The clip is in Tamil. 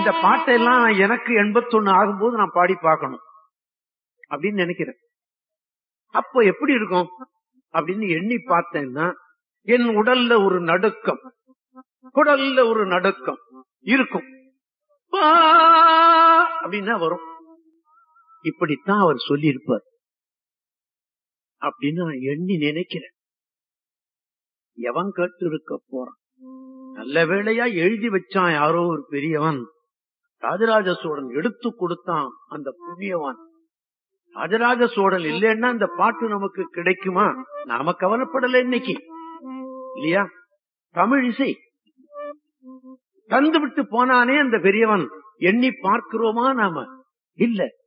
இந்த பாட்டெல்லாம் எனக்கு எண்பத்தொன்னு ஆகும்போது நான் பாடி பார்க்கணும் அப்படின்னு நினைக்கிறேன் அப்போ எப்படி இருக்கும் அப்படின்னு எண்ணி பார்த்தேன்னா என் உடல்ல ஒரு நடுக்கம் குடல்ல ஒரு நடுக்கம் இருக்கும் பா அப்படின்னா வரும் இப்படித்தான் அவர் சொல்லி இருப்பார் அப்படின்னு நான் எண்ணி நினைக்கிறேன் எவன் கேட்டு இருக்க போறான் நல்ல வேளையா எழுதி வச்சான் யாரோ ஒரு பெரியவன் ராஜராஜ சோழன் எடுத்து கொடுத்தான் அந்த புண்ணியவான் ராஜராஜ சோழன் இல்லைன்னா அந்த பாட்டு நமக்கு கிடைக்குமா நாம கவலைப்படல இன்னைக்கு இல்லையா தமிழ் இசை தந்து விட்டு போனானே அந்த பெரியவன் எண்ணி பார்க்கிறோமா நாம இல்ல